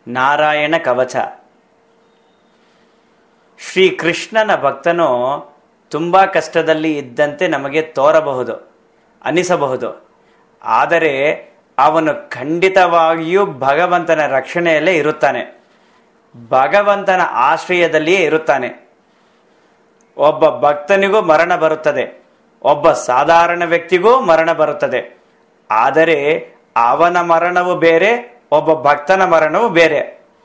ನಾರಾಯಣ ಕವಚ ಶ್ರೀ ಕೃಷ್ಣನ ಭಕ್ತನು ತುಂಬ ಕಷ್ಟದಲ್ಲಿ ಇದ್ದಂತೆ ನಮಗೆ ತೋರಬಹುದು ಅನಿಸಬಹುದು ಆದರೆ ಅವನು ಖಂಡಿತವಾಗಿಯೂ ಭಗವಂತನ ರಕ್ಷಣೆಯಲ್ಲೇ ಇರುತ್ತಾನೆ ಭಗವಂತನ ಆಶ್ರಯದಲ್ಲಿಯೇ ಇರುತ್ತಾನೆ ಒಬ್ಬ ಭಕ್ತನಿಗೂ ಮರಣ ಬರುತ್ತದೆ ಒಬ್ಬ ಸಾಧಾರಣ ವ್ಯಕ್ತಿಗೂ ಮರಣ ಬರುತ್ತದೆ ಆದರೆ ಅವನ ಮರಣವು ಬೇರೆ ಒಬ್ಬ ಭಕ್ತನ ಮರಣವು ಬೇರೆ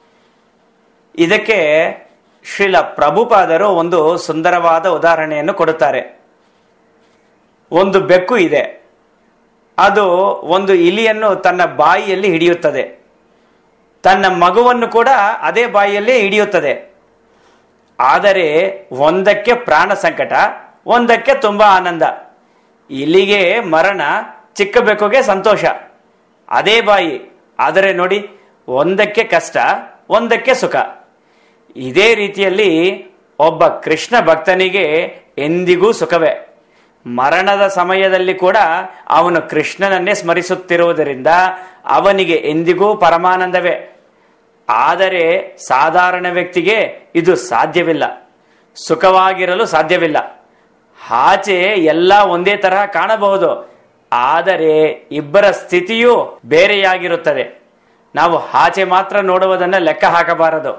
ಇದಕ್ಕೆ ಶ್ರೀಲ ಪ್ರಭುಪಾದರು ಒಂದು ಸುಂದರವಾದ ಉದಾಹರಣೆಯನ್ನು ಕೊಡುತ್ತಾರೆ ಒಂದು ಬೆಕ್ಕು ಇದೆ ಅದು ಒಂದು ಇಲಿಯನ್ನು ತನ್ನ ಬಾಯಿಯಲ್ಲಿ ಹಿಡಿಯುತ್ತದೆ ತನ್ನ ಮಗುವನ್ನು ಕೂಡ ಅದೇ ಬಾಯಿಯಲ್ಲಿ ಹಿಡಿಯುತ್ತದೆ ಆದರೆ ಒಂದಕ್ಕೆ ಪ್ರಾಣ ಸಂಕಟ ಒಂದಕ್ಕೆ ತುಂಬಾ ಆನಂದ ಇಲಿಗೆ ಮರಣ ಚಿಕ್ಕ ಬೆಕ್ಕುಗೆ ಸಂತೋಷ ಅದೇ ಬಾಯಿ ಆದರೆ ನೋಡಿ ಒಂದಕ್ಕೆ ಕಷ್ಟ ಒಂದಕ್ಕೆ ಸುಖ ಇದೇ ರೀತಿಯಲ್ಲಿ ಒಬ್ಬ ಕೃಷ್ಣ ಭಕ್ತನಿಗೆ ಎಂದಿಗೂ ಸುಖವೇ ಮರಣದ ಸಮಯದಲ್ಲಿ ಕೂಡ ಅವನು ಕೃಷ್ಣನನ್ನೇ ಸ್ಮರಿಸುತ್ತಿರುವುದರಿಂದ ಅವನಿಗೆ ಎಂದಿಗೂ ಪರಮಾನಂದವೇ ಆದರೆ ಸಾಧಾರಣ ವ್ಯಕ್ತಿಗೆ ಇದು ಸಾಧ್ಯವಿಲ್ಲ ಸುಖವಾಗಿರಲು ಸಾಧ್ಯವಿಲ್ಲ ಆಚೆ ಎಲ್ಲ ಒಂದೇ ತರಹ ಕಾಣಬಹುದು ಆದರೆ ಇಬ್ಬರ ಸ್ಥಿತಿಯೂ ಬೇರೆಯಾಗಿರುತ್ತದೆ ನಾವು ಆಚೆ ಮಾತ್ರ ನೋಡುವುದನ್ನು ಲೆಕ್ಕ ಹಾಕಬಾರದು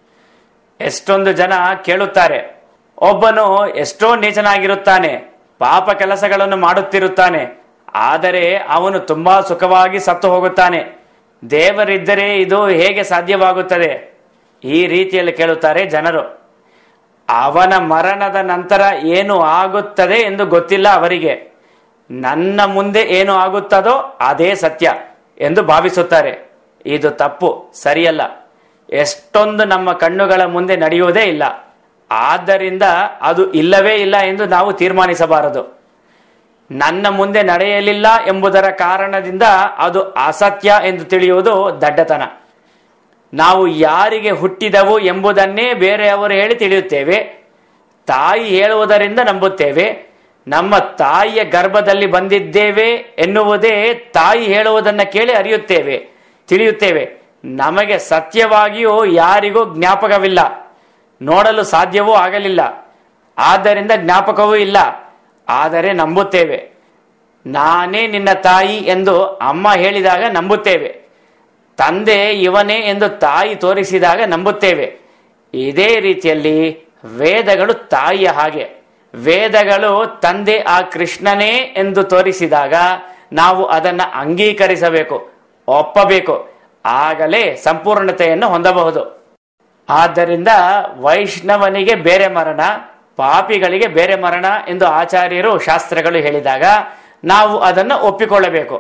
ಎಷ್ಟೊಂದು ಜನ ಕೇಳುತ್ತಾರೆ ಒಬ್ಬನು ಎಷ್ಟೋ ನೀಚನಾಗಿರುತ್ತಾನೆ ಪಾಪ ಕೆಲಸಗಳನ್ನು ಮಾಡುತ್ತಿರುತ್ತಾನೆ ಆದರೆ ಅವನು ತುಂಬಾ ಸುಖವಾಗಿ ಸತ್ತು ಹೋಗುತ್ತಾನೆ ದೇವರಿದ್ದರೆ ಇದು ಹೇಗೆ ಸಾಧ್ಯವಾಗುತ್ತದೆ ಈ ರೀತಿಯಲ್ಲಿ ಕೇಳುತ್ತಾರೆ ಜನರು ಅವನ ಮರಣದ ನಂತರ ಏನು ಆಗುತ್ತದೆ ಎಂದು ಗೊತ್ತಿಲ್ಲ ಅವರಿಗೆ ನನ್ನ ಮುಂದೆ ಏನು ಆಗುತ್ತದೋ ಅದೇ ಸತ್ಯ ಎಂದು ಭಾವಿಸುತ್ತಾರೆ ಇದು ತಪ್ಪು ಸರಿಯಲ್ಲ ಎಷ್ಟೊಂದು ನಮ್ಮ ಕಣ್ಣುಗಳ ಮುಂದೆ ನಡೆಯುವುದೇ ಇಲ್ಲ ಆದ್ದರಿಂದ ಅದು ಇಲ್ಲವೇ ಇಲ್ಲ ಎಂದು ನಾವು ತೀರ್ಮಾನಿಸಬಾರದು ನನ್ನ ಮುಂದೆ ನಡೆಯಲಿಲ್ಲ ಎಂಬುದರ ಕಾರಣದಿಂದ ಅದು ಅಸತ್ಯ ಎಂದು ತಿಳಿಯುವುದು ದಡ್ಡತನ ನಾವು ಯಾರಿಗೆ ಹುಟ್ಟಿದವು ಎಂಬುದನ್ನೇ ಬೇರೆಯವರು ಹೇಳಿ ತಿಳಿಯುತ್ತೇವೆ ತಾಯಿ ಹೇಳುವುದರಿಂದ ನಂಬುತ್ತೇವೆ ನಮ್ಮ ತಾಯಿಯ ಗರ್ಭದಲ್ಲಿ ಬಂದಿದ್ದೇವೆ ಎನ್ನುವುದೇ ತಾಯಿ ಹೇಳುವುದನ್ನು ಕೇಳಿ ಅರಿಯುತ್ತೇವೆ ತಿಳಿಯುತ್ತೇವೆ ನಮಗೆ ಸತ್ಯವಾಗಿಯೂ ಯಾರಿಗೂ ಜ್ಞಾಪಕವಿಲ್ಲ ನೋಡಲು ಸಾಧ್ಯವೂ ಆಗಲಿಲ್ಲ ಆದ್ದರಿಂದ ಜ್ಞಾಪಕವೂ ಇಲ್ಲ ಆದರೆ ನಂಬುತ್ತೇವೆ ನಾನೇ ನಿನ್ನ ತಾಯಿ ಎಂದು ಅಮ್ಮ ಹೇಳಿದಾಗ ನಂಬುತ್ತೇವೆ ತಂದೆ ಇವನೇ ಎಂದು ತಾಯಿ ತೋರಿಸಿದಾಗ ನಂಬುತ್ತೇವೆ ಇದೇ ರೀತಿಯಲ್ಲಿ ವೇದಗಳು ತಾಯಿಯ ಹಾಗೆ ವೇದಗಳು ತಂದೆ ಆ ಕೃಷ್ಣನೇ ಎಂದು ತೋರಿಸಿದಾಗ ನಾವು ಅದನ್ನು ಅಂಗೀಕರಿಸಬೇಕು ಒಪ್ಪಬೇಕು ಆಗಲೇ ಸಂಪೂರ್ಣತೆಯನ್ನು ಹೊಂದಬಹುದು ಆದ್ದರಿಂದ ವೈಷ್ಣವನಿಗೆ ಬೇರೆ ಮರಣ ಪಾಪಿಗಳಿಗೆ ಬೇರೆ ಮರಣ ಎಂದು ಆಚಾರ್ಯರು ಶಾಸ್ತ್ರಗಳು ಹೇಳಿದಾಗ ನಾವು ಅದನ್ನು ಒಪ್ಪಿಕೊಳ್ಳಬೇಕು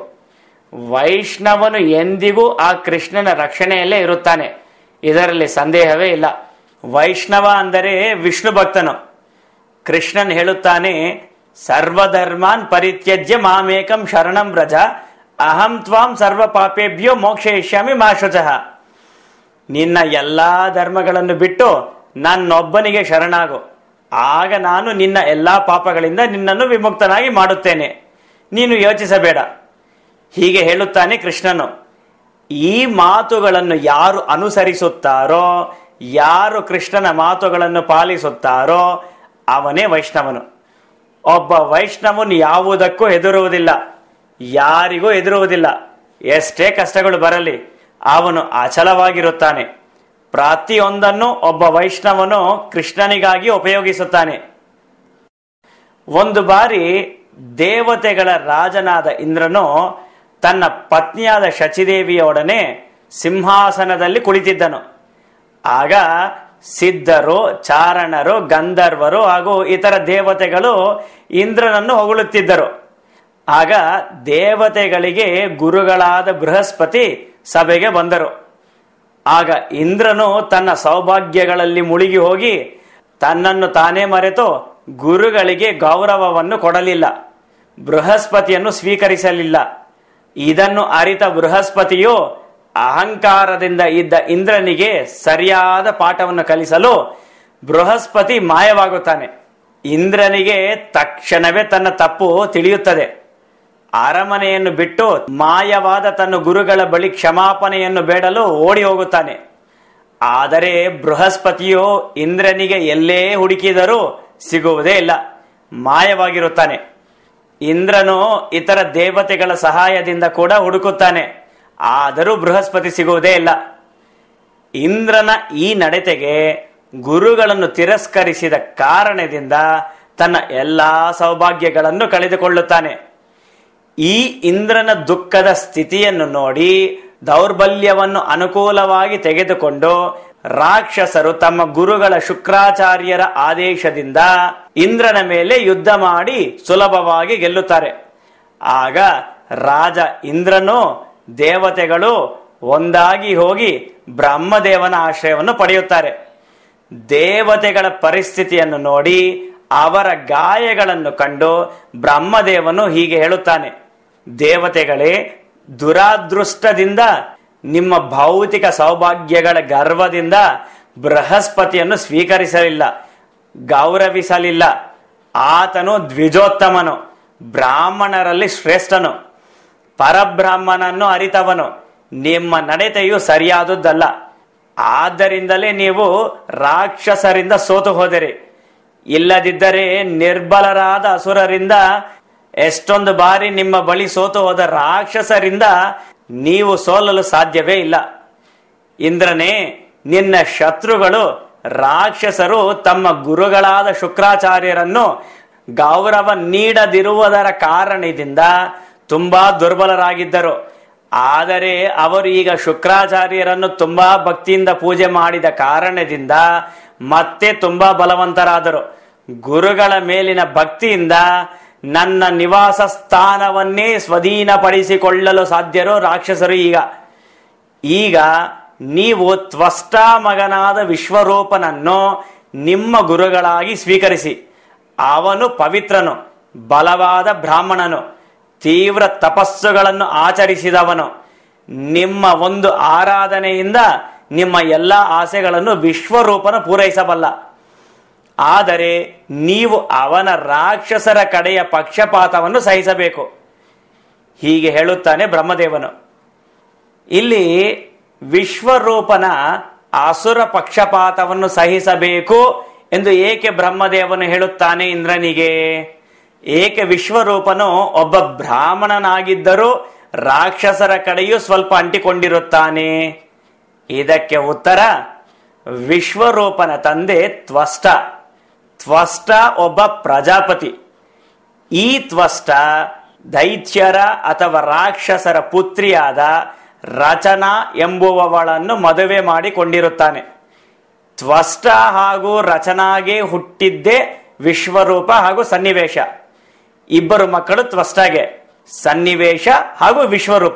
ವೈಷ್ಣವನು ಎಂದಿಗೂ ಆ ಕೃಷ್ಣನ ರಕ್ಷಣೆಯಲ್ಲೇ ಇರುತ್ತಾನೆ ಇದರಲ್ಲಿ ಸಂದೇಹವೇ ಇಲ್ಲ ವೈಷ್ಣವ ಅಂದರೆ ವಿಷ್ಣು ಭಕ್ತನು ಕೃಷ್ಣನ್ ಹೇಳುತ್ತಾನೆ ಸರ್ವಧರ್ಮಾನ್ ಪರಿತ್ಯಜ್ಯ ಮಾಮೇಕಂ ಶರಣಂ ವ್ರಜ ಅಹಂ ತ್ವಾಂ ಸರ್ವ ಪಾಪೇಭ್ಯೋ ಮೋಕ್ಷಯಿಷ್ಯಾಮಿ ಮಾಶುಚಃ ನಿನ್ನ ಎಲ್ಲಾ ಧರ್ಮಗಳನ್ನು ಬಿಟ್ಟು ನನ್ನೊಬ್ಬನಿಗೆ ಶರಣಾಗು ಆಗ ನಾನು ನಿನ್ನ ಎಲ್ಲಾ ಪಾಪಗಳಿಂದ ನಿನ್ನನ್ನು ವಿಮುಕ್ತನಾಗಿ ಮಾಡುತ್ತೇನೆ ನೀನು ಯೋಚಿಸಬೇಡ ಹೀಗೆ ಹೇಳುತ್ತಾನೆ ಕೃಷ್ಣನು ಈ ಮಾತುಗಳನ್ನು ಯಾರು ಅನುಸರಿಸುತ್ತಾರೋ ಯಾರು ಕೃಷ್ಣನ ಮಾತುಗಳನ್ನು ಪಾಲಿಸುತ್ತಾರೋ ಅವನೇ ವೈಷ್ಣವನು ಒಬ್ಬ ವೈಷ್ಣವನು ಯಾವುದಕ್ಕೂ ಹೆದರುವುದಿಲ್ಲ ಯಾರಿಗೂ ಹೆದರುವುದಿಲ್ಲ ಎಷ್ಟೇ ಕಷ್ಟಗಳು ಬರಲಿ ಅವನು ಅಚಲವಾಗಿರುತ್ತಾನೆ ಪ್ರತಿಯೊಂದನ್ನು ಒಬ್ಬ ವೈಷ್ಣವನು ಕೃಷ್ಣನಿಗಾಗಿ ಉಪಯೋಗಿಸುತ್ತಾನೆ ಒಂದು ಬಾರಿ ದೇವತೆಗಳ ರಾಜನಾದ ಇಂದ್ರನು ತನ್ನ ಪತ್ನಿಯಾದ ಶಚಿದೇವಿಯೊಡನೆ ಸಿಂಹಾಸನದಲ್ಲಿ ಕುಳಿತಿದ್ದನು ಆಗ ಸಿದ್ಧರು ಚಾರಣರು ಗಂಧರ್ವರು ಹಾಗೂ ಇತರ ದೇವತೆಗಳು ಇಂದ್ರನನ್ನು ಹೊಗಳುತ್ತಿದ್ದರು ಆಗ ದೇವತೆಗಳಿಗೆ ಗುರುಗಳಾದ ಬೃಹಸ್ಪತಿ ಸಭೆಗೆ ಬಂದರು ಆಗ ಇಂದ್ರನು ತನ್ನ ಸೌಭಾಗ್ಯಗಳಲ್ಲಿ ಮುಳುಗಿ ಹೋಗಿ ತನ್ನನ್ನು ತಾನೇ ಮರೆತು ಗುರುಗಳಿಗೆ ಗೌರವವನ್ನು ಕೊಡಲಿಲ್ಲ ಬೃಹಸ್ಪತಿಯನ್ನು ಸ್ವೀಕರಿಸಲಿಲ್ಲ ಇದನ್ನು ಅರಿತ ಬೃಹಸ್ಪತಿಯು ಅಹಂಕಾರದಿಂದ ಇದ್ದ ಇಂದ್ರನಿಗೆ ಸರಿಯಾದ ಪಾಠವನ್ನು ಕಲಿಸಲು ಬೃಹಸ್ಪತಿ ಮಾಯವಾಗುತ್ತಾನೆ ಇಂದ್ರನಿಗೆ ತಕ್ಷಣವೇ ತನ್ನ ತಪ್ಪು ತಿಳಿಯುತ್ತದೆ ಅರಮನೆಯನ್ನು ಬಿಟ್ಟು ಮಾಯವಾದ ತನ್ನ ಗುರುಗಳ ಬಳಿ ಕ್ಷಮಾಪಣೆಯನ್ನು ಬೇಡಲು ಓಡಿ ಹೋಗುತ್ತಾನೆ ಆದರೆ ಬೃಹಸ್ಪತಿಯು ಇಂದ್ರನಿಗೆ ಎಲ್ಲೇ ಹುಡುಕಿದರೂ ಸಿಗುವುದೇ ಇಲ್ಲ ಮಾಯವಾಗಿರುತ್ತಾನೆ ಇಂದ್ರನು ಇತರ ದೇವತೆಗಳ ಸಹಾಯದಿಂದ ಕೂಡ ಹುಡುಕುತ್ತಾನೆ ಆದರೂ ಬೃಹಸ್ಪತಿ ಸಿಗುವುದೇ ಇಲ್ಲ ಇಂದ್ರನ ಈ ನಡತೆಗೆ ಗುರುಗಳನ್ನು ತಿರಸ್ಕರಿಸಿದ ಕಾರಣದಿಂದ ತನ್ನ ಎಲ್ಲಾ ಸೌಭಾಗ್ಯಗಳನ್ನು ಕಳೆದುಕೊಳ್ಳುತ್ತಾನೆ ಈ ಇಂದ್ರನ ದುಃಖದ ಸ್ಥಿತಿಯನ್ನು ನೋಡಿ ದೌರ್ಬಲ್ಯವನ್ನು ಅನುಕೂಲವಾಗಿ ತೆಗೆದುಕೊಂಡು ರಾಕ್ಷಸರು ತಮ್ಮ ಗುರುಗಳ ಶುಕ್ರಾಚಾರ್ಯರ ಆದೇಶದಿಂದ ಇಂದ್ರನ ಮೇಲೆ ಯುದ್ಧ ಮಾಡಿ ಸುಲಭವಾಗಿ ಗೆಲ್ಲುತ್ತಾರೆ ಆಗ ರಾಜ ಇಂದ್ರನು ದೇವತೆಗಳು ಒಂದಾಗಿ ಹೋಗಿ ಬ್ರಹ್ಮದೇವನ ಆಶ್ರಯವನ್ನು ಪಡೆಯುತ್ತಾರೆ ದೇವತೆಗಳ ಪರಿಸ್ಥಿತಿಯನ್ನು ನೋಡಿ ಅವರ ಗಾಯಗಳನ್ನು ಕಂಡು ಬ್ರಹ್ಮದೇವನು ಹೀಗೆ ಹೇಳುತ್ತಾನೆ ದೇವತೆಗಳೇ ದುರಾದೃಷ್ಟದಿಂದ ನಿಮ್ಮ ಭೌತಿಕ ಸೌಭಾಗ್ಯಗಳ ಗರ್ವದಿಂದ ಬೃಹಸ್ಪತಿಯನ್ನು ಸ್ವೀಕರಿಸಲಿಲ್ಲ ಗೌರವಿಸಲಿಲ್ಲ ಆತನು ದ್ವಿಜೋತ್ತಮನು ಬ್ರಾಹ್ಮಣರಲ್ಲಿ ಶ್ರೇಷ್ಠನು ಪರಬ್ರಹ್ಮನನ್ನು ಅರಿತವನು ನಿಮ್ಮ ನಡತೆಯು ಸರಿಯಾದುದಲ್ಲ ಆದ್ದರಿಂದಲೇ ನೀವು ರಾಕ್ಷಸರಿಂದ ಸೋತು ಹೋದಿರಿ ಇಲ್ಲದಿದ್ದರೆ ನಿರ್ಬಲರಾದ ಅಸುರರಿಂದ ಎಷ್ಟೊಂದು ಬಾರಿ ನಿಮ್ಮ ಬಳಿ ಸೋತು ಹೋದ ರಾಕ್ಷಸರಿಂದ ನೀವು ಸೋಲಲು ಸಾಧ್ಯವೇ ಇಲ್ಲ ಇಂದ್ರನೇ ನಿನ್ನ ಶತ್ರುಗಳು ರಾಕ್ಷಸರು ತಮ್ಮ ಗುರುಗಳಾದ ಶುಕ್ರಾಚಾರ್ಯರನ್ನು ಗೌರವ ನೀಡದಿರುವುದರ ಕಾರಣದಿಂದ ತುಂಬಾ ದುರ್ಬಲರಾಗಿದ್ದರು ಆದರೆ ಅವರು ಈಗ ಶುಕ್ರಾಚಾರ್ಯರನ್ನು ತುಂಬಾ ಭಕ್ತಿಯಿಂದ ಪೂಜೆ ಮಾಡಿದ ಕಾರಣದಿಂದ ಮತ್ತೆ ತುಂಬಾ ಬಲವಂತರಾದರು ಗುರುಗಳ ಮೇಲಿನ ಭಕ್ತಿಯಿಂದ ನನ್ನ ನಿವಾಸ ಸ್ಥಾನವನ್ನೇ ಸ್ವಾಧೀನಪಡಿಸಿಕೊಳ್ಳಲು ಸಾಧ್ಯರು ರಾಕ್ಷಸರು ಈಗ ಈಗ ನೀವು ತ್ವಷ್ಟ ಮಗನಾದ ವಿಶ್ವರೂಪನನ್ನು ನಿಮ್ಮ ಗುರುಗಳಾಗಿ ಸ್ವೀಕರಿಸಿ ಅವನು ಪವಿತ್ರನು ಬಲವಾದ ಬ್ರಾಹ್ಮಣನು ತೀವ್ರ ತಪಸ್ಸುಗಳನ್ನು ಆಚರಿಸಿದವನು ನಿಮ್ಮ ಒಂದು ಆರಾಧನೆಯಿಂದ ನಿಮ್ಮ ಎಲ್ಲ ಆಸೆಗಳನ್ನು ವಿಶ್ವರೂಪನ ಪೂರೈಸಬಲ್ಲ ಆದರೆ ನೀವು ಅವನ ರಾಕ್ಷಸರ ಕಡೆಯ ಪಕ್ಷಪಾತವನ್ನು ಸಹಿಸಬೇಕು ಹೀಗೆ ಹೇಳುತ್ತಾನೆ ಬ್ರಹ್ಮದೇವನು ಇಲ್ಲಿ ವಿಶ್ವರೂಪನ ಅಸುರ ಪಕ್ಷಪಾತವನ್ನು ಸಹಿಸಬೇಕು ಎಂದು ಏಕೆ ಬ್ರಹ್ಮದೇವನು ಹೇಳುತ್ತಾನೆ ಇಂದ್ರನಿಗೆ ಏಕೆ ವಿಶ್ವರೂಪನು ಒಬ್ಬ ಬ್ರಾಹ್ಮಣನಾಗಿದ್ದರೂ ರಾಕ್ಷಸರ ಕಡೆಯೂ ಸ್ವಲ್ಪ ಅಂಟಿಕೊಂಡಿರುತ್ತಾನೆ ಇದಕ್ಕೆ ಉತ್ತರ ವಿಶ್ವರೂಪನ ತಂದೆ ತ್ವಷ್ಟ ತ್ವಷ್ಟ ಒಬ್ಬ ಪ್ರಜಾಪತಿ ಈ ತ್ವಷ್ಟ ದೈತ್ಯರ ಅಥವಾ ರಾಕ್ಷಸರ ಪುತ್ರಿಯಾದ ರಚನಾ ಎಂಬುವವಳನ್ನು ಮದುವೆ ಮಾಡಿಕೊಂಡಿರುತ್ತಾನೆ ತ್ವಷ್ಟ ಹಾಗೂ ರಚನಾಗೆ ಹುಟ್ಟಿದ್ದೇ ವಿಶ್ವರೂಪ ಹಾಗೂ ಸನ್ನಿವೇಶ ಇಬ್ಬರು ಮಕ್ಕಳು ತ್ವಷ್ಟಗೆ ಸನ್ನಿವೇಶ ಹಾಗೂ ವಿಶ್ವರೂಪ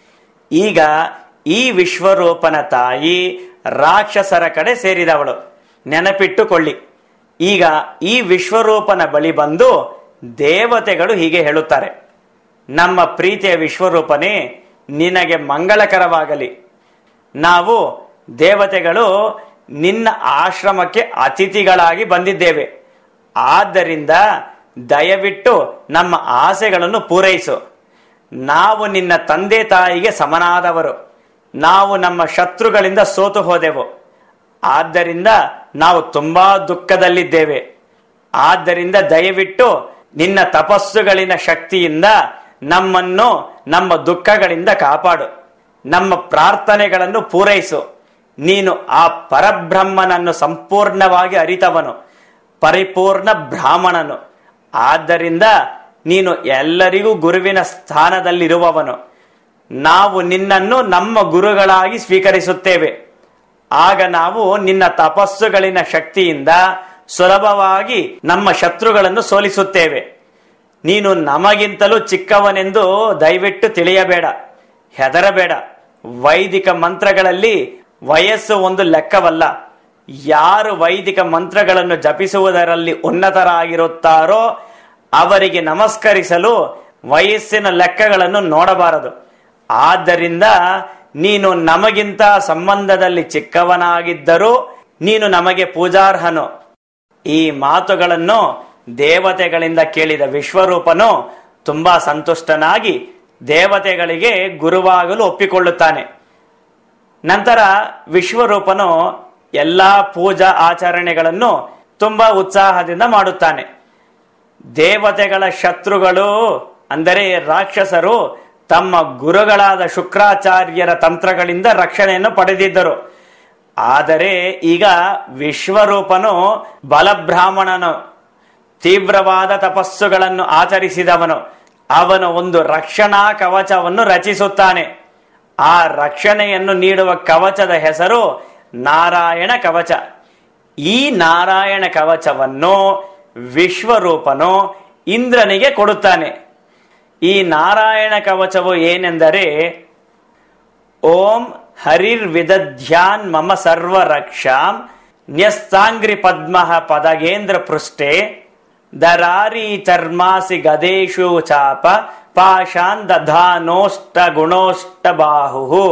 ಈಗ ಈ ವಿಶ್ವರೂಪನ ತಾಯಿ ರಾಕ್ಷಸರ ಕಡೆ ಸೇರಿದವಳು ನೆನಪಿಟ್ಟುಕೊಳ್ಳಿ ಈಗ ಈ ವಿಶ್ವರೂಪನ ಬಳಿ ಬಂದು ದೇವತೆಗಳು ಹೀಗೆ ಹೇಳುತ್ತಾರೆ ನಮ್ಮ ಪ್ರೀತಿಯ ವಿಶ್ವರೂಪನೇ ನಿನಗೆ ಮಂಗಳಕರವಾಗಲಿ ನಾವು ದೇವತೆಗಳು ನಿನ್ನ ಆಶ್ರಮಕ್ಕೆ ಅತಿಥಿಗಳಾಗಿ ಬಂದಿದ್ದೇವೆ ಆದ್ದರಿಂದ ದಯವಿಟ್ಟು ನಮ್ಮ ಆಸೆಗಳನ್ನು ಪೂರೈಸು ನಾವು ನಿನ್ನ ತಂದೆ ತಾಯಿಗೆ ಸಮನಾದವರು ನಾವು ನಮ್ಮ ಶತ್ರುಗಳಿಂದ ಸೋತು ಹೋದೆವು ಆದ್ದರಿಂದ ನಾವು ತುಂಬಾ ದುಃಖದಲ್ಲಿದ್ದೇವೆ ಆದ್ದರಿಂದ ದಯವಿಟ್ಟು ನಿನ್ನ ತಪಸ್ಸುಗಳಿನ ಶಕ್ತಿಯಿಂದ ನಮ್ಮನ್ನು ನಮ್ಮ ದುಃಖಗಳಿಂದ ಕಾಪಾಡು ನಮ್ಮ ಪ್ರಾರ್ಥನೆಗಳನ್ನು ಪೂರೈಸು ನೀನು ಆ ಪರಬ್ರಹ್ಮನನ್ನು ಸಂಪೂರ್ಣವಾಗಿ ಅರಿತವನು ಪರಿಪೂರ್ಣ ಬ್ರಾಹ್ಮಣನು ಆದ್ದರಿಂದ ನೀನು ಎಲ್ಲರಿಗೂ ಗುರುವಿನ ಸ್ಥಾನದಲ್ಲಿರುವವನು ನಾವು ನಿನ್ನನ್ನು ನಮ್ಮ ಗುರುಗಳಾಗಿ ಸ್ವೀಕರಿಸುತ್ತೇವೆ ಆಗ ನಾವು ನಿನ್ನ ತಪಸ್ಸುಗಳಿನ ಶಕ್ತಿಯಿಂದ ಸುಲಭವಾಗಿ ನಮ್ಮ ಶತ್ರುಗಳನ್ನು ಸೋಲಿಸುತ್ತೇವೆ ನೀನು ನಮಗಿಂತಲೂ ಚಿಕ್ಕವನೆಂದು ದಯವಿಟ್ಟು ತಿಳಿಯಬೇಡ ಹೆದರಬೇಡ ವೈದಿಕ ಮಂತ್ರಗಳಲ್ಲಿ ವಯಸ್ಸು ಒಂದು ಲೆಕ್ಕವಲ್ಲ ಯಾರು ವೈದಿಕ ಮಂತ್ರಗಳನ್ನು ಜಪಿಸುವುದರಲ್ಲಿ ಉನ್ನತರಾಗಿರುತ್ತಾರೋ ಅವರಿಗೆ ನಮಸ್ಕರಿಸಲು ವಯಸ್ಸಿನ ಲೆಕ್ಕಗಳನ್ನು ನೋಡಬಾರದು ಆದ್ದರಿಂದ ನೀನು ನಮಗಿಂತ ಸಂಬಂಧದಲ್ಲಿ ಚಿಕ್ಕವನಾಗಿದ್ದರೂ ನೀನು ನಮಗೆ ಪೂಜಾರ್ಹನು ಈ ಮಾತುಗಳನ್ನು ದೇವತೆಗಳಿಂದ ಕೇಳಿದ ವಿಶ್ವರೂಪನು ತುಂಬಾ ಸಂತುಷ್ಟನಾಗಿ ದೇವತೆಗಳಿಗೆ ಗುರುವಾಗಲು ಒಪ್ಪಿಕೊಳ್ಳುತ್ತಾನೆ ನಂತರ ವಿಶ್ವರೂಪನು ಎಲ್ಲಾ ಪೂಜಾ ಆಚರಣೆಗಳನ್ನು ತುಂಬಾ ಉತ್ಸಾಹದಿಂದ ಮಾಡುತ್ತಾನೆ ದೇವತೆಗಳ ಶತ್ರುಗಳು ಅಂದರೆ ರಾಕ್ಷಸರು ತಮ್ಮ ಗುರುಗಳಾದ ಶುಕ್ರಾಚಾರ್ಯರ ತಂತ್ರಗಳಿಂದ ರಕ್ಷಣೆಯನ್ನು ಪಡೆದಿದ್ದರು ಆದರೆ ಈಗ ವಿಶ್ವರೂಪನು ಬಲಬ್ರಾಹ್ಮಣನು ತೀವ್ರವಾದ ತಪಸ್ಸುಗಳನ್ನು ಆಚರಿಸಿದವನು ಅವನು ಒಂದು ರಕ್ಷಣಾ ಕವಚವನ್ನು ರಚಿಸುತ್ತಾನೆ ಆ ರಕ್ಷಣೆಯನ್ನು ನೀಡುವ ಕವಚದ ಹೆಸರು ನಾರಾಯಣ ಕವಚ ಈ ನಾರಾಯಣ ಕವಚವನ್ನು ವಿಶ್ವರೂಪನು ಇಂದ್ರನಿಗೆ ಕೊಡುತ್ತಾನೆ ಈ ನಾರಾಯಣ ಕವಚವು ಏನೆಂದರೆ ಓಂ ಹರಿರ್ ವಿದಧ್ಯಾನ್ ಮಮ ಸರ್ವ ರಕ್ಷಾಂ ನ್ಯಸ್ತಾಂಗ್ರಿ ಪದ್ಮ ಪದಗೇಂದ್ರ ಪೃಷ್ಠೆ ದರಾರಿ ಚರ್ಮಾಸಿ ಗದೇಶು ಚಾಪ ಪಾಶಾನ್ ದಧಾನೋಷ್ಟ ಗುಣೋಷ್ಟ ಬಾಹು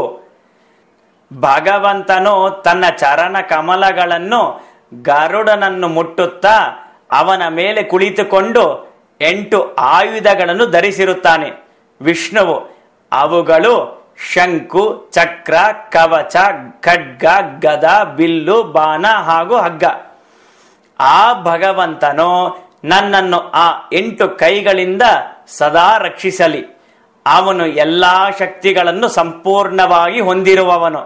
ಭಗವಂತನು ತನ್ನ ಚರಣ ಕಮಲಗಳನ್ನು ಗರುಡನನ್ನು ಮುಟ್ಟುತ್ತಾ ಅವನ ಮೇಲೆ ಕುಳಿತುಕೊಂಡು ಎಂಟು ಆಯುಧಗಳನ್ನು ಧರಿಸಿರುತ್ತಾನೆ ವಿಷ್ಣುವು ಅವುಗಳು ಶಂಕು ಚಕ್ರ ಕವಚ ಖಡ್ಗ ಗದ ಬಿಲ್ಲು ಬಾಣ ಹಾಗೂ ಹಗ್ಗ ಆ ಭಗವಂತನು ನನ್ನನ್ನು ಆ ಎಂಟು ಕೈಗಳಿಂದ ಸದಾ ರಕ್ಷಿಸಲಿ ಅವನು ಎಲ್ಲಾ ಶಕ್ತಿಗಳನ್ನು ಸಂಪೂರ್ಣವಾಗಿ ಹೊಂದಿರುವವನು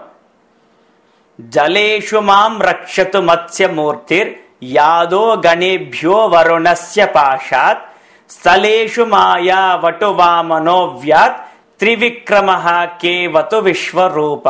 ಜಲೇಶು ಮಾಂ ರಕ್ಷತು ಮತ್ಸ್ಯ ಮೂರ್ತಿರ್ ಯಾದೋ ಗಣೇಭ್ಯೋ ವರುಣಸ್ಯ ಪಾಶಾತ್ ಸ್ಥಳೇಶು ಮಾಯಾ ವಟು ವಾಮನೋ ವ್ಯಾತ್ ತ್ರಿವಿಕ್ರಮ ಕೇವತು ವಿಶ್ವರೂಪ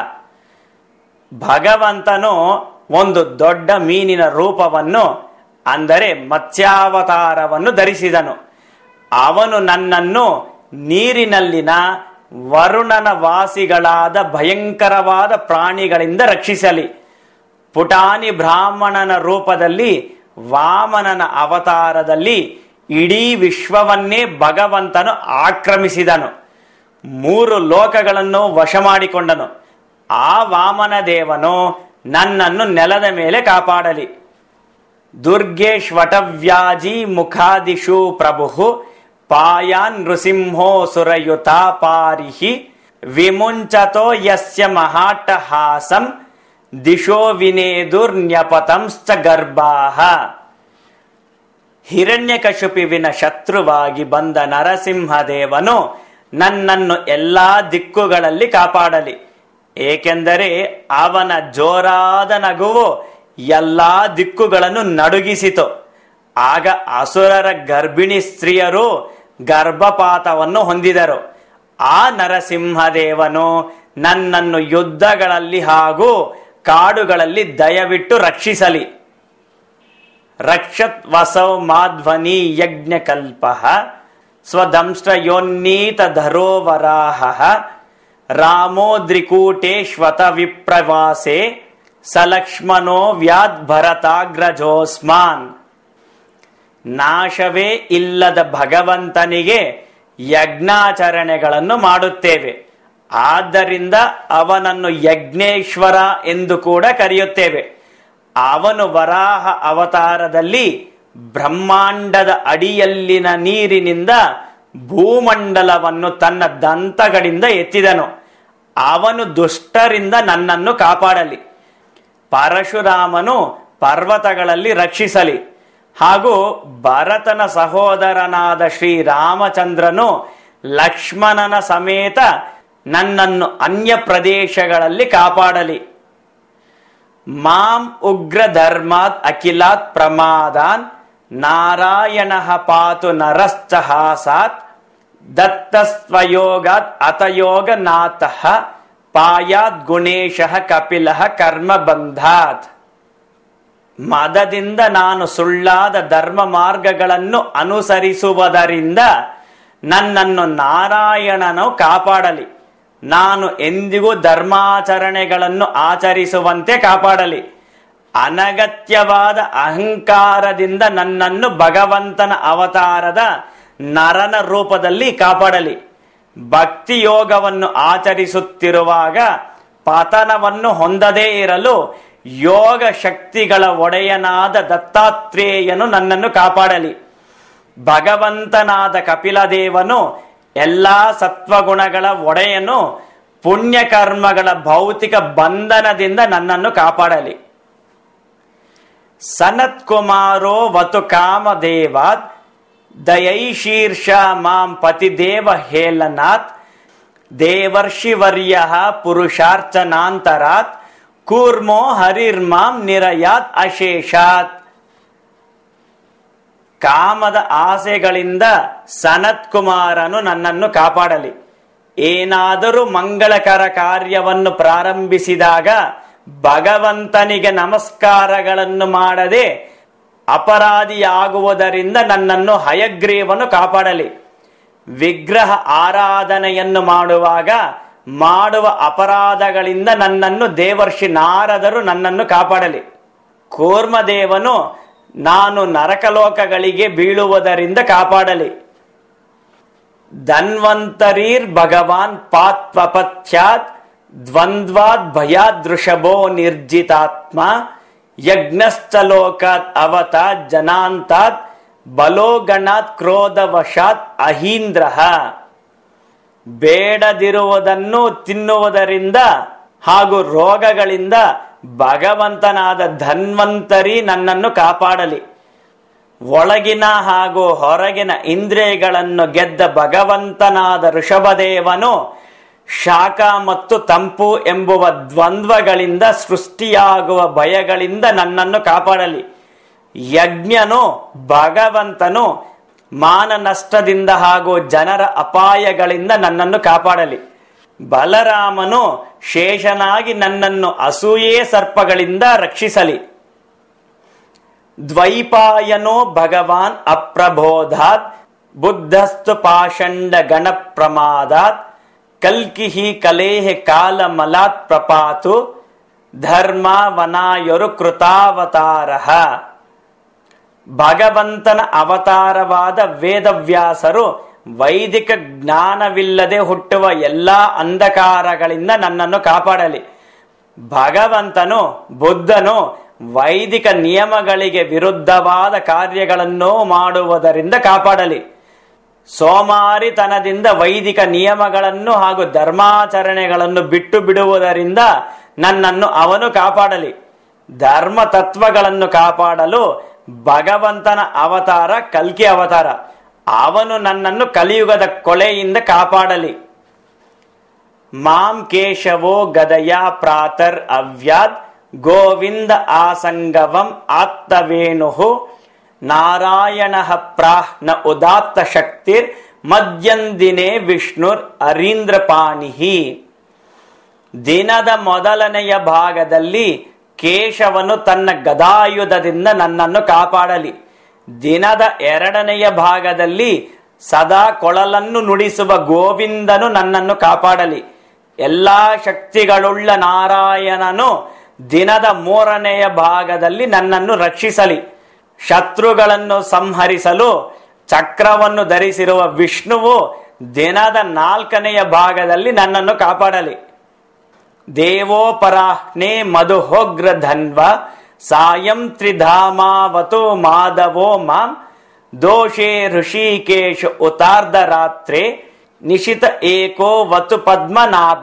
ಭಗವಂತನು ಒಂದು ದೊಡ್ಡ ಮೀನಿನ ರೂಪವನ್ನು ಅಂದರೆ ಮತ್ಸ್ಯಾವತಾರವನ್ನು ಧರಿಸಿದನು ಅವನು ನನ್ನನ್ನು ನೀರಿನಲ್ಲಿನ ವರುಣನ ವಾಸಿಗಳಾದ ಭಯಂಕರವಾದ ಪ್ರಾಣಿಗಳಿಂದ ರಕ್ಷಿಸಲಿ ಪುಟಾಣಿ ಬ್ರಾಹ್ಮಣನ ರೂಪದಲ್ಲಿ ವಾಮನನ ಅವತಾರದಲ್ಲಿ ಇಡೀ ವಿಶ್ವವನ್ನೇ ಭಗವಂತನು ಆಕ್ರಮಿಸಿದನು ಮೂರು ಲೋಕಗಳನ್ನು ವಶ ಮಾಡಿಕೊಂಡನು ಆ ವಾಮನ ದೇವನು ನನ್ನನ್ನು ನೆಲದ ಮೇಲೆ ಕಾಪಾಡಲಿ ದುರ್ಗೇಶ್ವಟವ್ಯಾಜಿ ಮುಖಾದಿಷು ಪ್ರಭು ಪಾಯಾನ್ ನೃಸಿಂಹೋ ಸುರಯುತ ಪಾರಿಹಿ ವಿಮುಂಚತೋ ಯಸ್ಯ ಮಹಾಟ್ಟಹಾಸಂ ದಿಶೋ ವಿನೇದುರ್ನ್ಯಪತಂಶ್ಚ ಗರ್ಭಾಹ ಹಿರಣ್ಯಕಶುಪಿವಿನ ಶತ್ರುವಾಗಿ ಬಂದ ನರಸಿಂಹದೇವನು ನನ್ನನ್ನು ಎಲ್ಲಾ ದಿಕ್ಕುಗಳಲ್ಲಿ ಕಾಪಾಡಲಿ ಏಕೆಂದರೆ ಅವನ ಜೋರಾದ ನಗುವು ಎಲ್ಲಾ ದಿಕ್ಕುಗಳನ್ನು ನಡುಗಿಸಿತು ಆಗ ಅಸುರರ ಗರ್ಭಿಣಿ ಸ್ತ್ರೀಯರು ಗರ್ಭಪಾತವನ್ನು ಹೊಂದಿದರು ಆ ನರಸಿಂಹದೇವನು ನನ್ನನ್ನು ಯುದ್ಧಗಳಲ್ಲಿ ಹಾಗೂ ಕಾಡುಗಳಲ್ಲಿ ದಯವಿಟ್ಟು ರಕ್ಷಿಸಲಿ ರಕ್ಷತ್ ವಸೌ ಮಾಧ್ವನಿ ಯಜ್ಞ ಕಲ್ಪ ಸ್ವದಂಶ್ರಯೋನ್ನೀತ ಧರೋವರಾಹ ರಾಮೋದ್ರಿಕೂಟೇಶ್ವತ ವಿಪ್ರವಾಸೆ ಸಲಕ್ಷ್ಮಣೋ ವ್ಯಾದ್ ಭರತಾಗ್ರಜೋಸ್ಮಾನ್ ನಾಶವೇ ಇಲ್ಲದ ಭಗವಂತನಿಗೆ ಯಜ್ಞಾಚರಣೆಗಳನ್ನು ಮಾಡುತ್ತೇವೆ ಆದ್ದರಿಂದ ಅವನನ್ನು ಯಜ್ಞೇಶ್ವರ ಎಂದು ಕೂಡ ಕರೆಯುತ್ತೇವೆ ಅವನು ವರಾಹ ಅವತಾರದಲ್ಲಿ ಬ್ರಹ್ಮಾಂಡದ ಅಡಿಯಲ್ಲಿನ ನೀರಿನಿಂದ ಭೂಮಂಡಲವನ್ನು ತನ್ನ ದಂತಗಳಿಂದ ಎತ್ತಿದನು ಅವನು ದುಷ್ಟರಿಂದ ನನ್ನನ್ನು ಕಾಪಾಡಲಿ ಪರಶುರಾಮನು ಪರ್ವತಗಳಲ್ಲಿ ರಕ್ಷಿಸಲಿ ಹಾಗೂ ಭರತನ ಸಹೋದರನಾದ ಶ್ರೀರಾಮಚಂದ್ರನು ಲಕ್ಷ್ಮಣನ ಸಮೇತ ನನ್ನನ್ನು ಅನ್ಯ ಪ್ರದೇಶಗಳಲ್ಲಿ ಕಾಪಾಡಲಿ ಮಾಂ ಉಗ್ರ ಧರ್ಮಾತ್ ಅಖಿಲಾತ್ ಪ್ರಮಾದಾನ್ ನಾರಾಯಣ ಪಾತು ನರಶ್ಚ ಹಾಸಾತ್ ದತ್ತಸ್ವಯೋಗಾತ್ ಅತಯೋಗ ನಾತಃ ಪಾಯಾದ್ ಗುಣೇಶ ಕಪಿಲ ಕರ್ಮ ಬಂಧಾತ್ ಮದದಿಂದ ನಾನು ಸುಳ್ಳಾದ ಧರ್ಮ ಮಾರ್ಗಗಳನ್ನು ಅನುಸರಿಸುವುದರಿಂದ ನನ್ನನ್ನು ನಾರಾಯಣನು ಕಾಪಾಡಲಿ ನಾನು ಎಂದಿಗೂ ಧರ್ಮಾಚರಣೆಗಳನ್ನು ಆಚರಿಸುವಂತೆ ಕಾಪಾಡಲಿ ಅನಗತ್ಯವಾದ ಅಹಂಕಾರದಿಂದ ನನ್ನನ್ನು ಭಗವಂತನ ಅವತಾರದ ನರನ ರೂಪದಲ್ಲಿ ಕಾಪಾಡಲಿ ಭಕ್ತಿ ಯೋಗವನ್ನು ಆಚರಿಸುತ್ತಿರುವಾಗ ಪತನವನ್ನು ಹೊಂದದೇ ಇರಲು ಯೋಗ ಶಕ್ತಿಗಳ ಒಡೆಯನಾದ ದತ್ತಾತ್ರೇಯನು ನನ್ನನ್ನು ಕಾಪಾಡಲಿ ಭಗವಂತನಾದ ಕಪಿಲದೇವನು ಎಲ್ಲಾ ಸತ್ವಗುಣಗಳ ಒಡೆಯನು ಪುಣ್ಯ ಕರ್ಮಗಳ ಭೌತಿಕ ಬಂಧನದಿಂದ ನನ್ನನ್ನು ಕಾಪಾಡಲಿ ಸನತ್ ಕುಮಾರೋ ವತು ಕಾಮದೇವಾತ್ ದಯೈಶೀರ್ಷ ಮಾಂ ಪತಿದೇವ ಹೇಲನಾಥ್ ದೇವರ್ಷಿವರ್ಯ ಪುರುಷಾರ್ಚನಾಂತರಾತ್ ಕೂರ್ಮೋ ಹರಿರ್ಮಾಂ ನಿರಯಾತ್ ಅಶೇಷಾತ್ ಕಾಮದ ಆಸೆಗಳಿಂದ ಸನತ್ ಕುಮಾರನು ನನ್ನನ್ನು ಕಾಪಾಡಲಿ ಏನಾದರೂ ಮಂಗಳಕರ ಕಾರ್ಯವನ್ನು ಪ್ರಾರಂಭಿಸಿದಾಗ ಭಗವಂತನಿಗೆ ನಮಸ್ಕಾರಗಳನ್ನು ಮಾಡದೆ ಅಪರಾಧಿಯಾಗುವುದರಿಂದ ನನ್ನನ್ನು ಹಯಗ್ರೀವನು ಕಾಪಾಡಲಿ ವಿಗ್ರಹ ಆರಾಧನೆಯನ್ನು ಮಾಡುವಾಗ ಮಾಡುವ ಅಪರಾಧಗಳಿಂದ ನನ್ನನ್ನು ದೇವರ್ಷಿ ನಾರದರು ನನ್ನನ್ನು ಕಾಪಾಡಲಿ ಕೂರ್ಮದೇವನು ನಾನು ನರಕಲೋಕಗಳಿಗೆ ಬೀಳುವುದರಿಂದ ಕಾಪಾಡಲಿ ಧನ್ವಂತರೀರ್ ಭಗವಾನ್ ಪಾತ್ವಪಥ್ಯಾತ್ ದ್ವಂದ್ವಾದ್ ಭಯಾದೃಷಭೋ ನಿರ್ಜಿತಾತ್ಮ ಯಜ್ಞಶ್ಚಲೋಕಾತ್ ಅವತಾತ್ ಜನಾಂತಾತ್ ಬಲೋಗಣಾತ್ ಕ್ರೋಧವಶಾತ್ ಅಹೀಂದ್ರ ಬೇಡದಿರುವುದನ್ನು ತಿನ್ನುವುದರಿಂದ ಹಾಗೂ ರೋಗಗಳಿಂದ ಭಗವಂತನಾದ ಧನ್ವಂತರಿ ನನ್ನನ್ನು ಕಾಪಾಡಲಿ ಒಳಗಿನ ಹಾಗೂ ಹೊರಗಿನ ಇಂದ್ರಿಯಗಳನ್ನು ಗೆದ್ದ ಭಗವಂತನಾದ ಋಷಭದೇವನು ಶಾಖ ಮತ್ತು ತಂಪು ಎಂಬುವ ದ್ವಂದ್ವಗಳಿಂದ ಸೃಷ್ಟಿಯಾಗುವ ಭಯಗಳಿಂದ ನನ್ನನ್ನು ಕಾಪಾಡಲಿ ಯಜ್ಞನು ಭಗವಂತನು ಮಾನ ನಷ್ಟದಿಂದ ಹಾಗೂ ಜನರ ಅಪಾಯಗಳಿಂದ ನನ್ನನ್ನು ಕಾಪಾಡಲಿ ಬಲರಾಮನು ಶೇಷನಾಗಿ ನನ್ನನ್ನು ಅಸೂಯೆ ಸರ್ಪಗಳಿಂದ ರಕ್ಷಿಸಲಿ ದ್ವೈಪಾಯನೋ ಭಗವಾನ್ ಅಪ್ರಬೋಧಾತ್ ಬುದ್ಧಸ್ತು ಪಾಷಂಡ ಗಣ ಪ್ರಮಾದಾತ್ ಕಲ್ಕಿಹಿ ಕಲೇಹ ಕಾಲ ಮಲಾತ್ ಪ್ರಪಾತು ಧರ್ಮ ವನಾಯರು ಕೃತಾವತಾರ ಭಗವಂತನ ಅವತಾರವಾದ ವೇದವ್ಯಾಸರು ವೈದಿಕ ಜ್ಞಾನವಿಲ್ಲದೆ ಹುಟ್ಟುವ ಎಲ್ಲಾ ಅಂಧಕಾರಗಳಿಂದ ನನ್ನನ್ನು ಕಾಪಾಡಲಿ ಭಗವಂತನು ಬುದ್ಧನು ವೈದಿಕ ನಿಯಮಗಳಿಗೆ ವಿರುದ್ಧವಾದ ಕಾರ್ಯಗಳನ್ನು ಮಾಡುವುದರಿಂದ ಕಾಪಾಡಲಿ ಸೋಮಾರಿತನದಿಂದ ವೈದಿಕ ನಿಯಮಗಳನ್ನು ಹಾಗೂ ಧರ್ಮಾಚರಣೆಗಳನ್ನು ಬಿಟ್ಟು ಬಿಡುವುದರಿಂದ ನನ್ನನ್ನು ಅವನು ಕಾಪಾಡಲಿ ಧರ್ಮ ತತ್ವಗಳನ್ನು ಕಾಪಾಡಲು ಭಗವಂತನ ಅವತಾರ ಕಲ್ಕಿ ಅವತಾರ ಅವನು ನನ್ನನ್ನು ಕಲಿಯುಗದ ಕೊಳೆಯಿಂದ ಕಾಪಾಡಲಿ ಮಾಂ ಕೇಶವೋ ಗದಯ ಪ್ರಾತರ್ ಅವ್ಯಾದ್ ಗೋವಿಂದ ಆಸಂಗವಂ ಆತ್ತವೇಣು ನಾರಾಯಣ ಪ್ರಾಹ್ ನ ಉದಾತ್ತ ಶಕ್ತಿರ್ ಮಧ್ಯಂದಿನೇ ವಿಷ್ಣುರ್ ಅರೀಂದ್ರಪಾಣಿಹಿ ದಿನದ ಮೊದಲನೆಯ ಭಾಗದಲ್ಲಿ ಕೇಶವನು ತನ್ನ ಗದಾಯುಧದಿಂದ ನನ್ನನ್ನು ಕಾಪಾಡಲಿ ದಿನದ ಎರಡನೆಯ ಭಾಗದಲ್ಲಿ ಸದಾ ಕೊಳಲನ್ನು ನುಡಿಸುವ ಗೋವಿಂದನು ನನ್ನನ್ನು ಕಾಪಾಡಲಿ ಎಲ್ಲಾ ಶಕ್ತಿಗಳುಳ್ಳ ನಾರಾಯಣನು ದಿನದ ಮೂರನೆಯ ಭಾಗದಲ್ಲಿ ನನ್ನನ್ನು ರಕ್ಷಿಸಲಿ ಶತ್ರುಗಳನ್ನು ಸಂಹರಿಸಲು ಚಕ್ರವನ್ನು ಧರಿಸಿರುವ ವಿಷ್ಣುವು ದಿನದ ನಾಲ್ಕನೆಯ ಭಾಗದಲ್ಲಿ ನನ್ನನ್ನು ಕಾಪಾಡಲಿ ದೇವೋಪರಾಹ್ನೆ ಮಧುಹೋಗ್ರ ಧನ್ವ ಸಾಯಂ ತ್ರಿಧಾಮಾವತು ಮಾಧವೋ ಮಾಂ ದೋಷೇ ಋಷಿಕೇಶ ಉತಾರ್ಧ ರಾತ್ರೆ ನಿಶಿತ ಏಕೋ ವತು ಪದ್ಮನಾಭ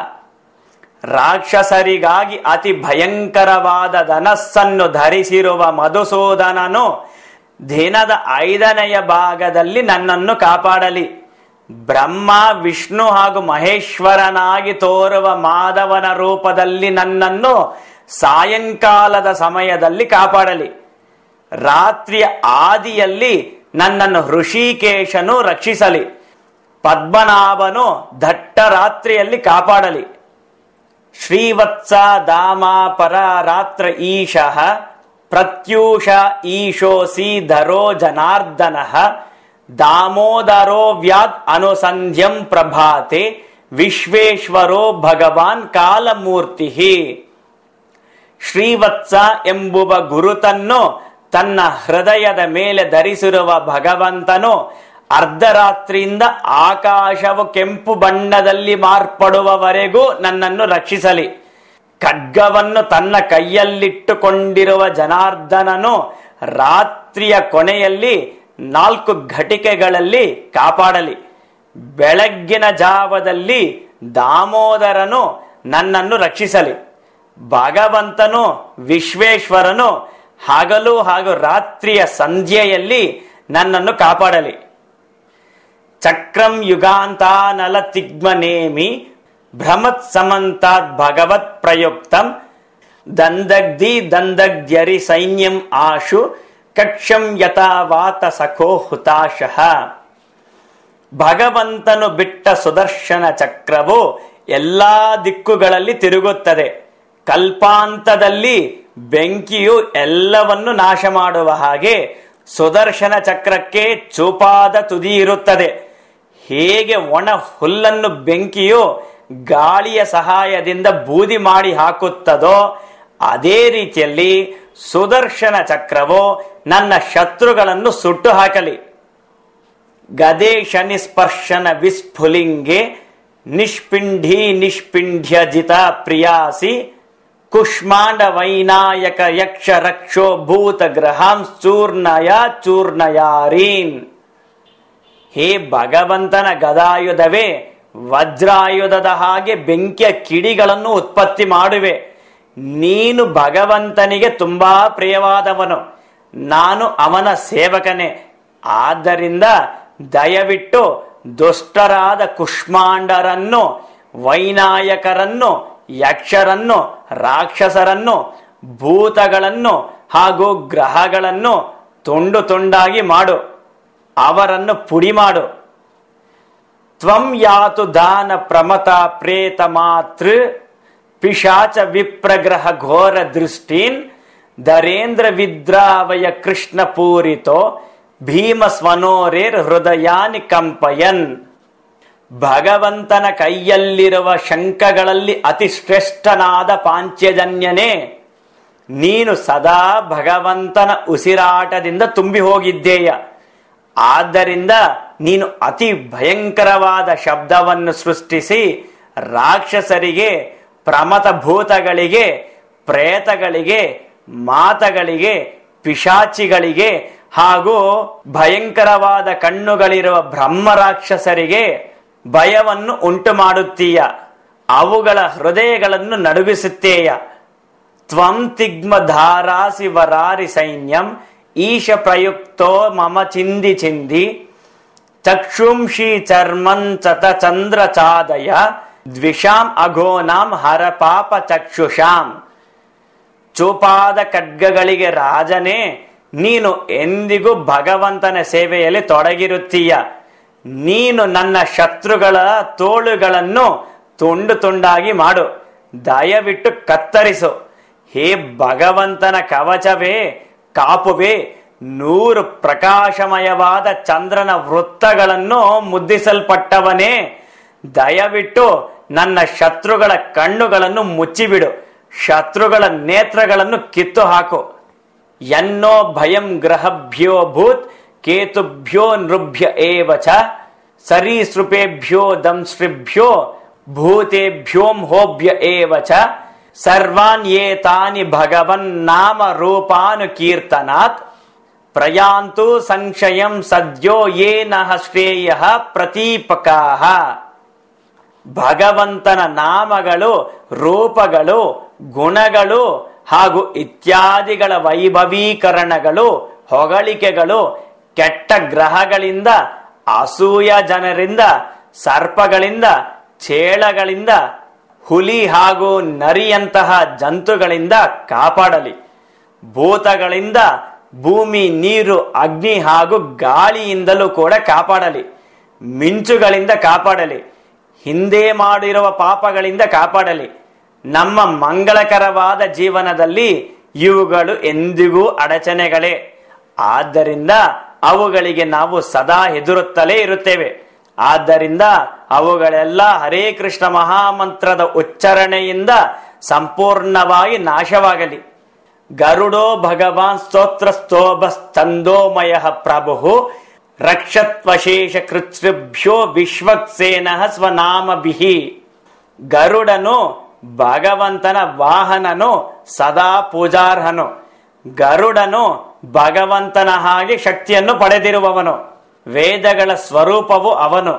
ರಾಕ್ಷಸರಿಗಾಗಿ ಅತಿ ಭಯಂಕರವಾದ ಧನಸ್ಸನ್ನು ಧರಿಸಿರುವ ಮಧುಸೂದನನು ದಿನದ ಐದನೆಯ ಭಾಗದಲ್ಲಿ ನನ್ನನ್ನು ಕಾಪಾಡಲಿ ಬ್ರಹ್ಮ ವಿಷ್ಣು ಹಾಗೂ ಮಹೇಶ್ವರನಾಗಿ ತೋರುವ ಮಾಧವನ ರೂಪದಲ್ಲಿ ನನ್ನನ್ನು ಸಾಯಂಕಾಲದ ಸಮಯದಲ್ಲಿ ಕಾಪಾಡಲಿ ರಾತ್ರಿಯ ಆದಿಯಲ್ಲಿ ನನ್ನನ್ನು ಹೃಷಿಕೇಶನು ರಕ್ಷಿಸಲಿ ಪದ್ಮನಾಭನು ದಟ್ಟ ರಾತ್ರಿಯಲ್ಲಿ ಕಾಪಾಡಲಿ ಶ್ರೀವತ್ಸ ದಾಮಾಪರ ರಾತ್ರ ಈಶಃ ಪ್ರತ್ಯೂಷ ಈಶೋಸಿ ಧರೋ ಜನಾರ್ದನ ದಾಮೋದರೋ ವ್ಯಾದ್ ಅನುಸಂಧ್ಯಂ ಪ್ರಭಾತೆ ವಿಶ್ವೇಶ್ವರೋ ಭಗವಾನ್ ಕಾಲಮೂರ್ತಿ ಶ್ರೀವತ್ಸ ಎಂಬುವ ಗುರುತನ್ನು ತನ್ನ ಹೃದಯದ ಮೇಲೆ ಧರಿಸಿರುವ ಭಗವಂತನು ಅರ್ಧರಾತ್ರಿಯಿಂದ ಆಕಾಶವು ಕೆಂಪು ಬಣ್ಣದಲ್ಲಿ ಮಾರ್ಪಡುವವರೆಗೂ ನನ್ನನ್ನು ರಕ್ಷಿಸಲಿ ಖಡ್ಗವನ್ನು ತನ್ನ ಕೈಯಲ್ಲಿಟ್ಟುಕೊಂಡಿರುವ ಜನಾರ್ದನನು ರಾತ್ರಿಯ ಕೊನೆಯಲ್ಲಿ ನಾಲ್ಕು ಘಟಿಕೆಗಳಲ್ಲಿ ಕಾಪಾಡಲಿ ಬೆಳಗ್ಗಿನ ಜಾವದಲ್ಲಿ ದಾಮೋದರನು ನನ್ನನ್ನು ರಕ್ಷಿಸಲಿ ಭಗವಂತನು ವಿಶ್ವೇಶ್ವರನು ಹಗಲು ಹಾಗೂ ರಾತ್ರಿಯ ಸಂಧ್ಯೆಯಲ್ಲಿ ನನ್ನನ್ನು ಕಾಪಾಡಲಿ ಚಕ್ರಂ ಯುಗಾಂತಾನಲ ತಿಗ್ಮನೇಮಿ ಭ್ರಮತ್ ಸಮಂತಾತ್ ಭಗವತ್ ಪ್ರಯುಕ್ತಂ ದಂದಗ್ಧಿ ದಂದಗ್ಧ್ಯರಿ ಸೈನ್ಯಂ ಆಶು ಕಕ್ಷಂ ಯಥಾವಾತ ಸಖೋ ಹುತಾಶಃ ಭಗವಂತನು ಬಿಟ್ಟ ಸುದರ್ಶನ ಚಕ್ರವು ಎಲ್ಲಾ ದಿಕ್ಕುಗಳಲ್ಲಿ ತಿರುಗುತ್ತದೆ ಕಲ್ಪಾಂತದಲ್ಲಿ ಬೆಂಕಿಯು ಎಲ್ಲವನ್ನು ನಾಶ ಮಾಡುವ ಹಾಗೆ ಸುದರ್ಶನ ಚಕ್ರಕ್ಕೆ ಚೂಪಾದ ತುದಿ ಇರುತ್ತದೆ ಹೇಗೆ ಒಣ ಹುಲ್ಲನ್ನು ಬೆಂಕಿಯು ಗಾಳಿಯ ಸಹಾಯದಿಂದ ಬೂದಿ ಮಾಡಿ ಹಾಕುತ್ತದೋ ಅದೇ ರೀತಿಯಲ್ಲಿ ಸುದರ್ಶನ ಚಕ್ರವು ನನ್ನ ಶತ್ರುಗಳನ್ನು ಸುಟ್ಟು ಹಾಕಲಿ ಗದೆ ಶನಿ ಸ್ಪರ್ಶನ ವಿಸ್ಫುಲಿಂಗೆ ನಿಷ್ಪಿಂಢಿ ನಿಷ್ಪಿಂಢ್ಯ ಜಿತ ಪ್ರಿಯಾಸಿ ಕುಷ್ಮಾಂಡ ವೈನಾಯಕ ಯಕ್ಷ ರಕ್ಷೋ ಭೂತ ಗ್ರಹಾಂ ಚೂರ್ಣಯ ಚೂರ್ಣಯಾರೀನ್ ಹೇ ಭಗವಂತನ ಗದಾಯುಧವೇ ವಜ್ರಾಯುಧದ ಹಾಗೆ ಬೆಂಕಿಯ ಕಿಡಿಗಳನ್ನು ಉತ್ಪತ್ತಿ ಮಾಡುವೆ ನೀನು ಭಗವಂತನಿಗೆ ತುಂಬಾ ಪ್ರಿಯವಾದವನು ನಾನು ಅವನ ಸೇವಕನೇ ಆದ್ದರಿಂದ ದಯವಿಟ್ಟು ದುಷ್ಟರಾದ ಕುಷ್ಮಾಂಡರನ್ನು ವೈನಾಯಕರನ್ನು ಯಕ್ಷರನ್ನು ರಾಕ್ಷಸರನ್ನು ಭೂತಗಳನ್ನು ಹಾಗೂ ಗ್ರಹಗಳನ್ನು ತುಂಡು ತುಂಡಾಗಿ ಮಾಡು ಅವರನ್ನು ಪುಡಿ ಮಾಡು ತ್ವಂ ಯಾತು ದಾನ ಪ್ರಮತ ಪ್ರೇತ ಮಾತೃ ಪಿಶಾಚ ವಿಪ್ರಗ್ರಹ ಘೋರ ದೃಷ್ಟೀನ್ ದರೇಂದ್ರ ವಿದ್ರಾವಯ ಕೃಷ್ಣ ಪೂರಿತೋ ಭೀಮ ಸ್ವನೋರೇರ್ ಹೃದಯಾನಿ ಕಂಪಯನ್ ಭಗವಂತನ ಕೈಯಲ್ಲಿರುವ ಶಂಖಗಳಲ್ಲಿ ಅತಿ ಶ್ರೇಷ್ಠನಾದ ಪಾಂಚಜನ್ಯನೇ ನೀನು ಸದಾ ಭಗವಂತನ ಉಸಿರಾಟದಿಂದ ತುಂಬಿ ಹೋಗಿದ್ದೇಯ ಆದ್ದರಿಂದ ನೀನು ಅತಿ ಭಯಂಕರವಾದ ಶಬ್ದವನ್ನು ಸೃಷ್ಟಿಸಿ ರಾಕ್ಷಸರಿಗೆ ಪ್ರಮತ ಭೂತಗಳಿಗೆ ಪ್ರೇತಗಳಿಗೆ ಮಾತಗಳಿಗೆ ಪಿಶಾಚಿಗಳಿಗೆ ಹಾಗೂ ಭಯಂಕರವಾದ ಕಣ್ಣುಗಳಿರುವ ಬ್ರಹ್ಮ ರಾಕ್ಷಸರಿಗೆ ಭಯವನ್ನು ಉಂಟು ಮಾಡುತ್ತೀಯ ಅವುಗಳ ಹೃದಯಗಳನ್ನು ನಡುಗಿಸುತ್ತೇಯ ತ್ವಂ ತಿಗ್ಮ ಧಾರಾಸಿ ವರಾರಿ ಸೈನ್ಯಂ ಈಶ ಪ್ರಯುಕ್ತೋ ಮಮ ಚಿಂದಿ ಚಿಂದಿ ಚಕ್ಷುಂಷಿ ಚರ್ಮಂಚತ ಚಂದ್ರ ಚಾದಯ ದ್ವಿಷಾಂ ಅಘೋನಾಂ ಹರ ಪಾಪ ಚಕ್ಷುಷಾಂ ಚೂಪಾದ ಖಡ್ಗಗಳಿಗೆ ರಾಜನೇ ನೀನು ಎಂದಿಗೂ ಭಗವಂತನ ಸೇವೆಯಲ್ಲಿ ತೊಡಗಿರುತ್ತೀಯ ನೀನು ನನ್ನ ಶತ್ರುಗಳ ತೋಳುಗಳನ್ನು ತುಂಡು ತುಂಡಾಗಿ ಮಾಡು ದಯವಿಟ್ಟು ಕತ್ತರಿಸು ಹೇ ಭಗವಂತನ ಕವಚವೇ ಕಾಪುವೆ ನೂರು ಪ್ರಕಾಶಮಯವಾದ ಚಂದ್ರನ ವೃತ್ತಗಳನ್ನು ಮುದ್ದಿಸಲ್ಪಟ್ಟವನೇ ದಯವಿಟ್ಟು ನನ್ನ ಶತ್ರುಗಳ ಕಣ್ಣುಗಳನ್ನು ಮುಚ್ಚಿಬಿಡು ಶತ್ರುಗಳ ನೇತ್ರಗಳನ್ನು ಕಿತ್ತು ಹಾಕು ಎನ್ನೋ ಭಯಂ ಗ್ರಹಭ್ಯೋ ಭೂತ್ ಕೇತುಭ್ಯೋ ನೃಭ್ಯ ಏವ ಚ ಸರೀಸೃಪೇಭ್ಯೋ ದಂಶ್ರಿಭ್ಯೋ ಭೂತೇಭ್ಯೋಂಹೋಭ್ಯ ಏವ ಚ ಸರ್ವಾನ್ ಏತಾನಿ ಭಗವನ್ ನಾಮ ರೂಪಾನು ಕೀರ್ತನಾತ್ ಪ್ರಯಾಂತು ಸಂಶಯಂ ಸದ್ಯೋ ಏನಃ ಶ್ರೇಯ ಪ್ರತೀಪಕಾಹ ಭಗವಂತನ ನಾಮಗಳು ರೂಪಗಳು ಗುಣಗಳು ಹಾಗೂ ಇತ್ಯಾದಿಗಳ ವೈಭವೀಕರಣಗಳು ಹೊಗಳಿಕೆಗಳು ಕೆಟ್ಟ ಗ್ರಹಗಳಿಂದ ಅಸೂಯ ಜನರಿಂದ ಸರ್ಪಗಳಿಂದ ಚೇಳಗಳಿಂದ ಹುಲಿ ಹಾಗೂ ನರಿಯಂತಹ ಜಂತುಗಳಿಂದ ಕಾಪಾಡಲಿ ಭೂತಗಳಿಂದ ಭೂಮಿ ನೀರು ಅಗ್ನಿ ಹಾಗೂ ಗಾಳಿಯಿಂದಲೂ ಕೂಡ ಕಾಪಾಡಲಿ ಮಿಂಚುಗಳಿಂದ ಕಾಪಾಡಲಿ ಹಿಂದೆ ಮಾಡಿರುವ ಪಾಪಗಳಿಂದ ಕಾಪಾಡಲಿ ನಮ್ಮ ಮಂಗಳಕರವಾದ ಜೀವನದಲ್ಲಿ ಇವುಗಳು ಎಂದಿಗೂ ಅಡಚಣೆಗಳೇ ಆದ್ದರಿಂದ ಅವುಗಳಿಗೆ ನಾವು ಸದಾ ಹೆದರುತ್ತಲೇ ಇರುತ್ತೇವೆ ಆದ್ದರಿಂದ ಅವುಗಳೆಲ್ಲ ಹರೇ ಕೃಷ್ಣ ಮಹಾಮಂತ್ರದ ಉಚ್ಚಾರಣೆಯಿಂದ ಸಂಪೂರ್ಣವಾಗಿ ನಾಶವಾಗಲಿ ಗರುಡೋ ಭಗವಾನ್ ಸ್ತೋತ್ರ ಸ್ತೋಭ ಸ್ತಂದೋಮಯ ಪ್ರಭು ರಕ್ಷತ್ವಶೇಷ ಕೃತ್ಭ್ಯೋ ವಿಶ್ವಕ್ಸೇನ ಸ್ವನಾಮಭಿಹಿ ಗರುಡನು ಭಗವಂತನ ವಾಹನನು ಸದಾ ಪೂಜಾರ್ಹನು ಗರುಡನು ಭಗವಂತನ ಹಾಗೆ ಶಕ್ತಿಯನ್ನು ಪಡೆದಿರುವವನು ವೇದಗಳ ಸ್ವರೂಪವು ಅವನು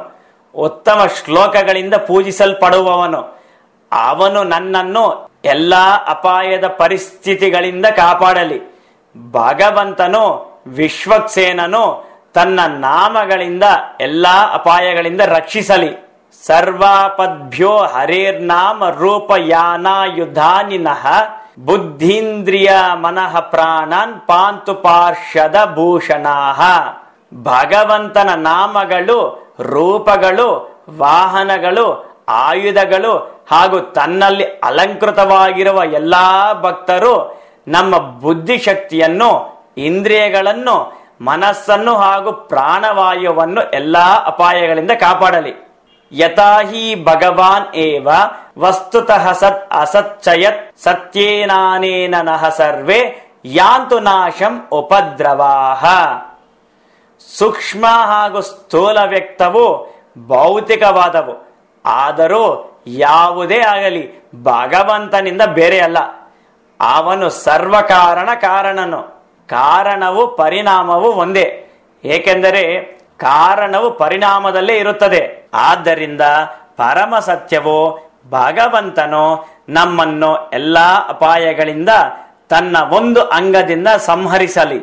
ಉತ್ತಮ ಶ್ಲೋಕಗಳಿಂದ ಪೂಜಿಸಲ್ಪಡುವವನು ಅವನು ನನ್ನನ್ನು ಎಲ್ಲಾ ಅಪಾಯದ ಪರಿಸ್ಥಿತಿಗಳಿಂದ ಕಾಪಾಡಲಿ ಭಗವಂತನು ವಿಶ್ವಕ್ಸೇನನು ತನ್ನ ನಾಮಗಳಿಂದ ಎಲ್ಲಾ ಅಪಾಯಗಳಿಂದ ರಕ್ಷಿಸಲಿ ಸರ್ವಾಪದ್ಭ್ಯೋ ಹರೇರ್ನಾಮ ರೂಪ ಯಾನಾಯುಧಾನಿನಃ ಬುದ್ಧೀಂದ್ರಿಯ ಮನಃ ಪ್ರಾಣಾನ್ ಪಾಂತು ಪಾರ್ಷದ ಭೂಷಣಾಹ ಭಗವಂತನ ನಾಮಗಳು ರೂಪಗಳು ವಾಹನಗಳು ಆಯುಧಗಳು ಹಾಗೂ ತನ್ನಲ್ಲಿ ಅಲಂಕೃತವಾಗಿರುವ ಎಲ್ಲಾ ಭಕ್ತರು ನಮ್ಮ ಬುದ್ಧಿಶಕ್ತಿಯನ್ನು ಇಂದ್ರಿಯಗಳನ್ನು ಮನಸ್ಸನ್ನು ಹಾಗೂ ಪ್ರಾಣವಾಯುವನ್ನು ಎಲ್ಲಾ ಅಪಾಯಗಳಿಂದ ಕಾಪಾಡಲಿ ಯಥಾಹಿ ಭಗವಾನ್ ಏವ ವಸ್ತುತಃ ಸತ್ ಅಸಚ್ಚಯತ್ ಸತ್ಯೇನಾನೇನ ನಃ ಸರ್ವೇ ಯಾಂತು ನಾಶಂ ಉಪದ್ರವಾಹ ಸೂಕ್ಷ್ಮ ಹಾಗೂ ಸ್ಥೂಲ ವ್ಯಕ್ತವು ಭೌತಿಕವಾದವು ಆದರೂ ಯಾವುದೇ ಆಗಲಿ ಭಗವಂತನಿಂದ ಬೇರೆ ಅಲ್ಲ ಅವನು ಸರ್ವಕಾರಣ ಕಾರಣನು ಕಾರಣವು ಪರಿಣಾಮವು ಒಂದೇ ಏಕೆಂದರೆ ಕಾರಣವು ಪರಿಣಾಮದಲ್ಲೇ ಇರುತ್ತದೆ ಆದ್ದರಿಂದ ಪರಮ ಸತ್ಯವು ಭಗವಂತನು ನಮ್ಮನ್ನು ಎಲ್ಲಾ ಅಪಾಯಗಳಿಂದ ತನ್ನ ಒಂದು ಅಂಗದಿಂದ ಸಂಹರಿಸಲಿ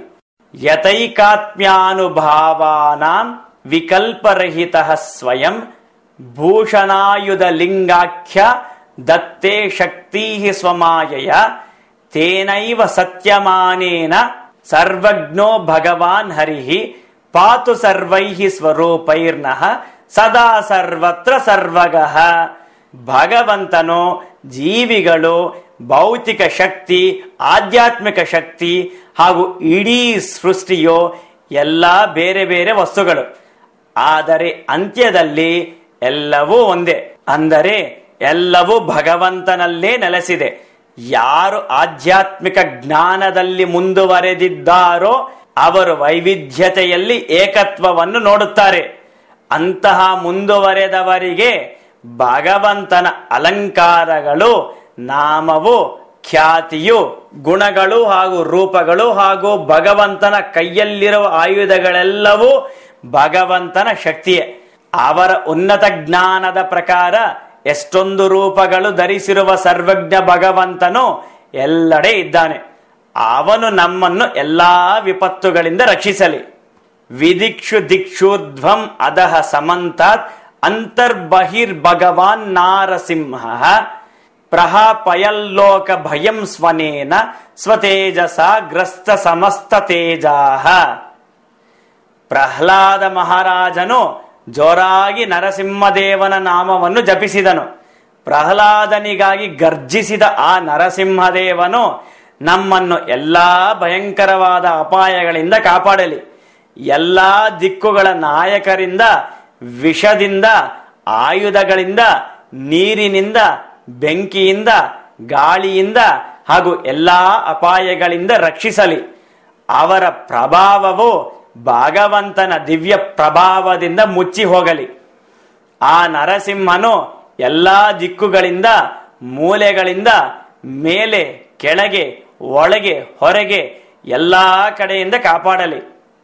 ಯತೈಕಾತ್ಮ್ಯಾನುಭಾವಾನಾಂ ವಿಕಲ್ಪರಹಿತ ಸ್ವಯಂ ಭೂಷಣಾಯುಧ ಲಿಂಗಾಖ್ಯ ದತ್ತೇ ಶಕ್ತಿ ಸ್ವಮಾಯಯ ತೇನೈವ ಸತ್ಯಮಾನೇನ ಸರ್ವಜ್ಞೋ ಭಗವಾನ್ ಹರಿಹಿ ಪಾತು ಸರ್ವೈಃ ಸ್ವರೂಪೈರ್ನಃ ಸದಾ ಸರ್ವತ್ರ ಸರ್ವಗಃ ಭಗವಂತನು ಜೀವಿಗಳು ಭೌತಿಕ ಶಕ್ತಿ ಆಧ್ಯಾತ್ಮಿಕ ಶಕ್ತಿ ಹಾಗೂ ಇಡೀ ಸೃಷ್ಟಿಯು ಎಲ್ಲ ಬೇರೆ ಬೇರೆ ವಸ್ತುಗಳು ಆದರೆ ಅಂತ್ಯದಲ್ಲಿ ಎಲ್ಲವೂ ಒಂದೇ ಅಂದರೆ ಎಲ್ಲವೂ ಭಗವಂತನಲ್ಲೇ ನೆಲೆಸಿದೆ ಯಾರು ಆಧ್ಯಾತ್ಮಿಕ ಜ್ಞಾನದಲ್ಲಿ ಮುಂದುವರೆದಿದ್ದಾರೋ ಅವರು ವೈವಿಧ್ಯತೆಯಲ್ಲಿ ಏಕತ್ವವನ್ನು ನೋಡುತ್ತಾರೆ ಅಂತಹ ಮುಂದುವರೆದವರಿಗೆ ಭಗವಂತನ ಅಲಂಕಾರಗಳು ನಾಮವು ಖ್ಯಾತಿಯು ಗುಣಗಳು ಹಾಗೂ ರೂಪಗಳು ಹಾಗೂ ಭಗವಂತನ ಕೈಯಲ್ಲಿರುವ ಆಯುಧಗಳೆಲ್ಲವೂ ಭಗವಂತನ ಶಕ್ತಿಯೇ ಅವರ ಉನ್ನತ ಜ್ಞಾನದ ಪ್ರಕಾರ ಎಷ್ಟೊಂದು ರೂಪಗಳು ಧರಿಸಿರುವ ಸರ್ವಜ್ಞ ಭಗವಂತನು ಎಲ್ಲೆಡೆ ಇದ್ದಾನೆ ಅವನು ನಮ್ಮನ್ನು ಎಲ್ಲಾ ವಿಪತ್ತುಗಳಿಂದ ರಕ್ಷಿಸಲಿ ವಿದಿಕ್ಷು ದಿಕ್ಷೂರ್ಧ್ವಂ ಅಧಃ ಸಮಂತಾತ್ ಅಂತರ್ಬಹಿರ್ ಭಗವಾನ್ ನಾರಸಿಂಹ ಪ್ರಹಾಪಯಲ್ಲೋಕ ಭಯಂ ಸ್ವನೇನ ಸ್ವತೇಜಸ ಗ್ರಸ್ತ ಸಮಸ್ತ ತೇಜಾಹ ಪ್ರಹ್ಲಾದ ಮಹಾರಾಜನು ಜೋರಾಗಿ ನರಸಿಂಹದೇವನ ನಾಮವನ್ನು ಜಪಿಸಿದನು ಪ್ರಹ್ಲಾದನಿಗಾಗಿ ಗರ್ಜಿಸಿದ ಆ ನರಸಿಂಹದೇವನು ನಮ್ಮನ್ನು ಎಲ್ಲಾ ಭಯಂಕರವಾದ ಅಪಾಯಗಳಿಂದ ಕಾಪಾಡಲಿ ಎಲ್ಲಾ ದಿಕ್ಕುಗಳ ನಾಯಕರಿಂದ ವಿಷದಿಂದ ಆಯುಧಗಳಿಂದ ನೀರಿನಿಂದ ಬೆಂಕಿಯಿಂದ ಗಾಳಿಯಿಂದ ಹಾಗೂ ಎಲ್ಲಾ ಅಪಾಯಗಳಿಂದ ರಕ್ಷಿಸಲಿ ಅವರ ಪ್ರಭಾವವು ಭಗವಂತನ ದಿವ್ಯ ಪ್ರಭಾವದಿಂದ ಮುಚ್ಚಿ ಹೋಗಲಿ ಆ ನರಸಿಂಹನು ಎಲ್ಲಾ ದಿಕ್ಕುಗಳಿಂದ ಮೂಲೆಗಳಿಂದ ಮೇಲೆ ಕೆಳಗೆ ಒಳಗೆ ಹೊರಗೆ ಎಲ್ಲಾ ಕಡೆಯಿಂದ ಕಾಪಾಡಲಿ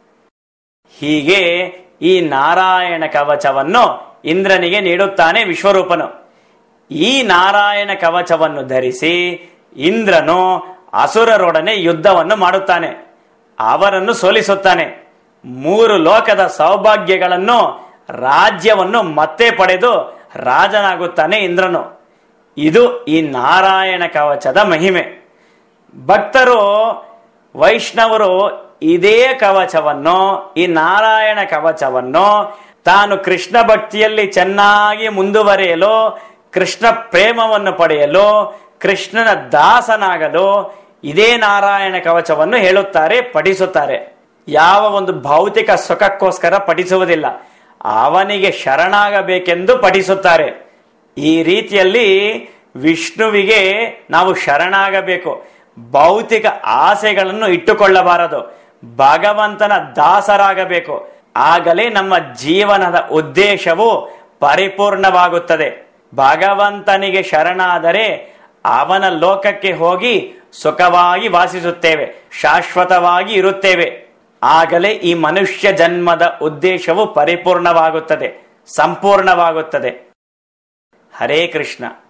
ಹೀಗೆ ಈ ನಾರಾಯಣ ಕವಚವನ್ನು ಇಂದ್ರನಿಗೆ ನೀಡುತ್ತಾನೆ ವಿಶ್ವರೂಪನು ಈ ನಾರಾಯಣ ಕವಚವನ್ನು ಧರಿಸಿ ಇಂದ್ರನು ಅಸುರರೊಡನೆ ಯುದ್ಧವನ್ನು ಮಾಡುತ್ತಾನೆ ಅವರನ್ನು ಸೋಲಿಸುತ್ತಾನೆ ಮೂರು ಲೋಕದ ಸೌಭಾಗ್ಯಗಳನ್ನು ರಾಜ್ಯವನ್ನು ಮತ್ತೆ ಪಡೆದು ರಾಜನಾಗುತ್ತಾನೆ ಇಂದ್ರನು ಇದು ಈ ನಾರಾಯಣ ಕವಚದ ಮಹಿಮೆ ಭಕ್ತರು ವೈಷ್ಣವರು ಇದೇ ಕವಚವನ್ನು ಈ ನಾರಾಯಣ ಕವಚವನ್ನು ತಾನು ಕೃಷ್ಣ ಭಕ್ತಿಯಲ್ಲಿ ಚೆನ್ನಾಗಿ ಮುಂದುವರಿಯಲು ಕೃಷ್ಣ ಪ್ರೇಮವನ್ನು ಪಡೆಯಲು ಕೃಷ್ಣನ ದಾಸನಾಗಲು ಇದೇ ನಾರಾಯಣ ಕವಚವನ್ನು ಹೇಳುತ್ತಾರೆ ಪಠಿಸುತ್ತಾರೆ ಯಾವ ಒಂದು ಭೌತಿಕ ಸುಖಕ್ಕೋಸ್ಕರ ಪಠಿಸುವುದಿಲ್ಲ ಅವನಿಗೆ ಶರಣಾಗಬೇಕೆಂದು ಪಠಿಸುತ್ತಾರೆ ಈ ರೀತಿಯಲ್ಲಿ ವಿಷ್ಣುವಿಗೆ ನಾವು ಶರಣಾಗಬೇಕು ಭೌತಿಕ ಆಸೆಗಳನ್ನು ಇಟ್ಟುಕೊಳ್ಳಬಾರದು ಭಗವಂತನ ದಾಸರಾಗಬೇಕು ಆಗಲೇ ನಮ್ಮ ಜೀವನದ ಉದ್ದೇಶವು ಪರಿಪೂರ್ಣವಾಗುತ್ತದೆ ಭಗವಂತನಿಗೆ ಶರಣಾದರೆ ಅವನ ಲೋಕಕ್ಕೆ ಹೋಗಿ ಸುಖವಾಗಿ ವಾಸಿಸುತ್ತೇವೆ ಶಾಶ್ವತವಾಗಿ ಇರುತ್ತೇವೆ ಆಗಲೇ ಈ ಮನುಷ್ಯ ಜನ್ಮದ ಉದ್ದೇಶವು ಪರಿಪೂರ್ಣವಾಗುತ್ತದೆ ಸಂಪೂರ್ಣವಾಗುತ್ತದೆ ಹರೇ ಕೃಷ್ಣ